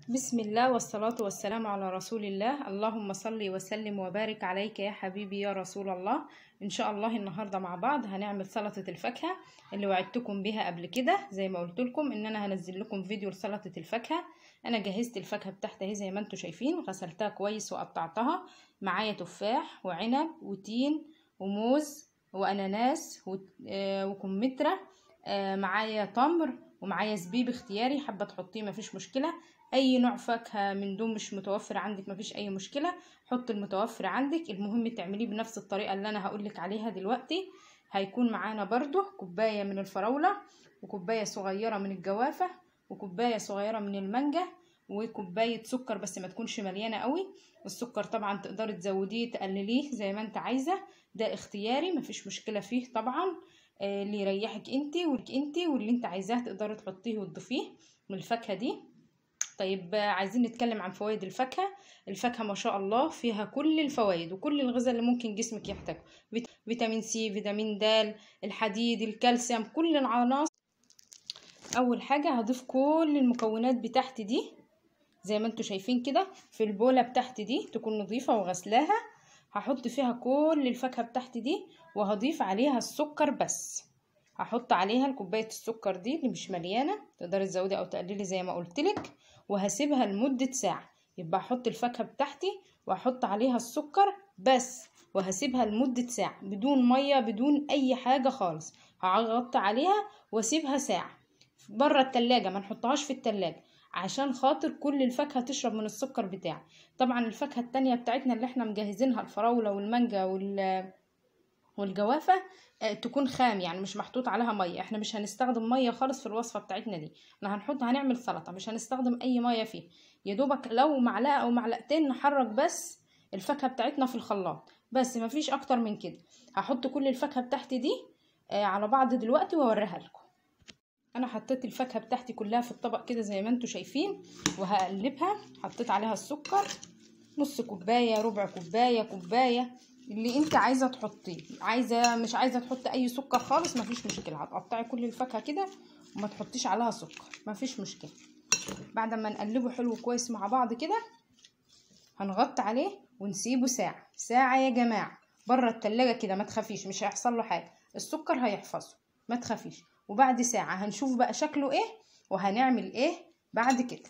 بسم الله والصلاة والسلام على رسول الله اللهم صل وسلم وبارك عليك يا حبيبي يا رسول الله إن شاء الله النهاردة مع بعض هنعمل سلطة الفاكهة اللي وعدتكم بها قبل كده زي ما قلت لكم إن أنا هنزل لكم فيديو لسلطة الفاكهة أنا جهزت الفاكهة بتاعتي اهي زي ما انتم شايفين غسلتها كويس وقطعتها معايا تفاح وعنب وتين وموز وأناناس و- آه، وكمثرى آه، معايا تمر ومعايا زبيب اختياري حابة تحطيه مفيش مشكلة اي نوع فاكهه من دول مش متوفر عندك مفيش اي مشكله حط المتوفر عندك المهم تعمليه بنفس الطريقه اللي انا هقولك عليها دلوقتي هيكون معانا برضو كوبايه من الفراوله وكوبايه صغيره من الجوافه وكوبايه صغيره من المانجا وكوبايه سكر بس ما تكونش مليانه قوي السكر طبعا تقدري تزوديه تقلليه زي ما انت عايزه ده اختياري مفيش مشكله فيه طبعا آه، اللي يريحك انت ولك انت واللي انت عايزاه تقدري تحطيه وتضيفيه من الفاكهه دي طيب آه، عايزين نتكلم عن فوائد الفاكهة الفاكهة ما شاء الله فيها كل الفوائد وكل الغذاء اللي ممكن جسمك يحتاجه فيت- فيتامين سي فيتامين د الحديد الكالسيوم كل العناصر اول حاجة هضيف كل المكونات بتاعتي دي زي ما انتوا شايفين كده في البولة بتاعتي دي تكون نظيفة وغسلاها هحط فيها كل الفاكهة بتاعتي دي وهضيف عليها السكر بس هحط عليها الكوباية السكر دي اللي مش مليانة تقدري تزودي او تقللي زي ما قلتلك وهسيبها لمدة ساعة يبقى احط الفاكهة بتاعتي واحط عليها السكر بس وهسيبها لمدة ساعة بدون مية بدون اي حاجة خالص هغطي عليها واسيبها ساعة بره التلاجة ما نحطهاش في التلاجة عشان خاطر كل الفاكهة تشرب من السكر بتاعي طبعا الفاكهة التانية بتاعتنا اللي احنا مجهزينها الفراولة والمانجا وال والجوافة آه، تكون خام يعني مش محطوط عليها ميه احنا مش هنستخدم ميه خالص في الوصفه بتاعتنا دي احنا هنحط هنعمل سلطه مش هنستخدم اي ميه فيه يا دوبك لو معلقه او معلقتين نحرك بس الفاكهه بتاعتنا في الخلاط بس مفيش اكتر من كده هحط كل الفاكهه بتاعتي دي آه، على بعض دلوقتي واوريها لكم انا حطيت الفاكهه بتاعتي كلها في الطبق كده زي ما انتم شايفين وهقلبها حطيت عليها السكر نص كوبايه ربع كوبايه كوبايه اللي انت عايزه تحطيه عايزه مش عايزه تحطي اي سكر خالص مفيش مشكله هتقطعي كل الفاكهه كده وما تحطيش عليها سكر مفيش مشكله بعد ما نقلبه حلو كويس مع بعض كده هنغطي عليه ونسيبه ساعه ساعه يا جماعه بره التلاجة كده ما تخافيش مش هيحصل له حاجه السكر هيحفظه ما تخافيش وبعد ساعه هنشوف بقى شكله ايه وهنعمل ايه بعد كده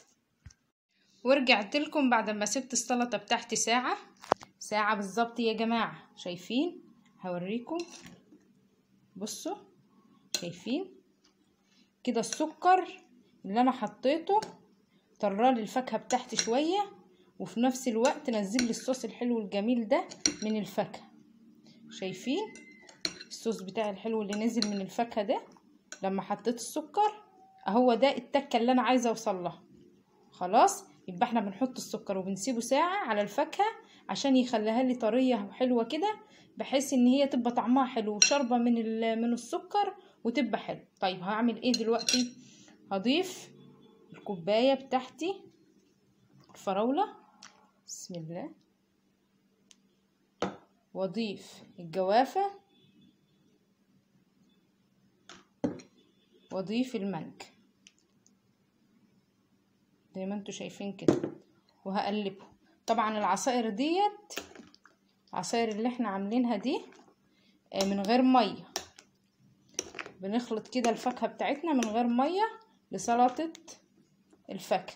ورجعت لكم بعد ما سبت السلطه بتاعتي ساعه ساعه بالظبط يا جماعه شايفين هوريكم بصوا شايفين كده السكر اللي انا حطيته طرالي الفاكهه بتاعتي شويه وفي نفس الوقت نزل لي الصوص الحلو الجميل ده من الفاكهه شايفين الصوص بتاعي الحلو اللي نزل من الفاكهه ده لما حطيت السكر اهو ده التكه اللي انا عايزه اوصل لها خلاص يبقى احنا بنحط السكر وبنسيبه ساعه على الفاكهه عشان يخليها لي طريه وحلوه كده بحيث ان هي تبقى طعمها حلو وشاربه من ال- من السكر وتبقى حلو طيب هعمل ايه دلوقتي هضيف الكوبايه بتاعتي الفراوله بسم الله واضيف الجوافه واضيف المانجا زي ما انتوا شايفين كده وهقلبه طبعا العصائر ديت العصائر اللي احنا عاملينها دي آه، من غير ميه بنخلط كده الفاكهه بتاعتنا من غير ميه لسلطه الفاكهه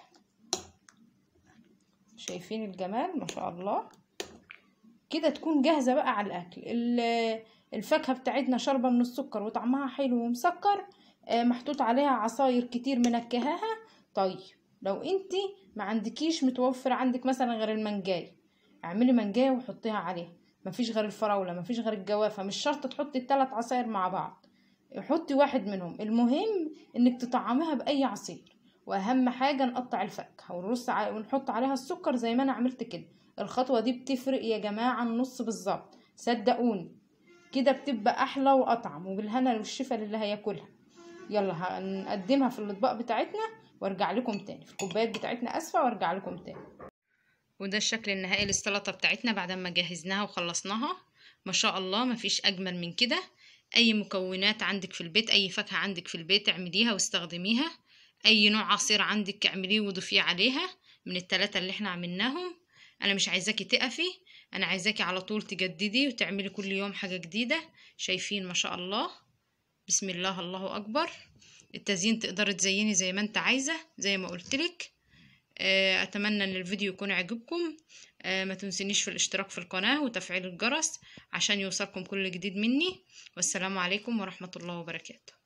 شايفين الجمال ما شاء الله كده تكون جاهزه بقى على الاكل ال- الفاكهه بتاعتنا شاربه من السكر وطعمها حلو ومسكر آه، محطوط عليها عصاير كتير منكهاها طيب لو انت ما عندكيش متوفر عندك مثلا غير المانجاي اعملي مانجاي وحطيها عليها مفيش غير الفراوله مفيش غير الجوافه مش شرط تحطي الثلاث عصاير مع بعض حطي واحد منهم المهم انك تطعميها باي عصير واهم حاجه نقطع الفاكهه ونرص ع... ونحط عليها السكر زي ما انا عملت كده الخطوه دي بتفرق يا جماعه النص بالظبط صدقوني كده بتبقى احلى واطعم وبالهنا والشفا للي هياكلها يلا هنقدمها في الاطباق بتاعتنا وارجع لكم تاني في الكوبايات بتاعتنا اسفه وارجع لكم تاني وده الشكل النهائي للسلطه بتاعتنا بعد ما جهزناها وخلصناها ما شاء الله مفيش اجمل من كده اي مكونات عندك في البيت اي فاكهه عندك في البيت اعمليها واستخدميها اي نوع عصير عندك اعمليه وضيفيه عليها من التلاتة اللي احنا عملناهم انا مش عايزاكي تقفي انا عايزاكي على طول تجددي وتعملي كل يوم حاجة جديدة شايفين ما شاء الله بسم الله الله اكبر التزيين تقدري تزيني زي ما انت عايزة زي ما قلتلك آه، اتمنى ان الفيديو يكون عجبكم آه، ما تنسونيش في الاشتراك في القناة وتفعيل الجرس عشان يوصلكم كل جديد مني والسلام عليكم ورحمة الله وبركاته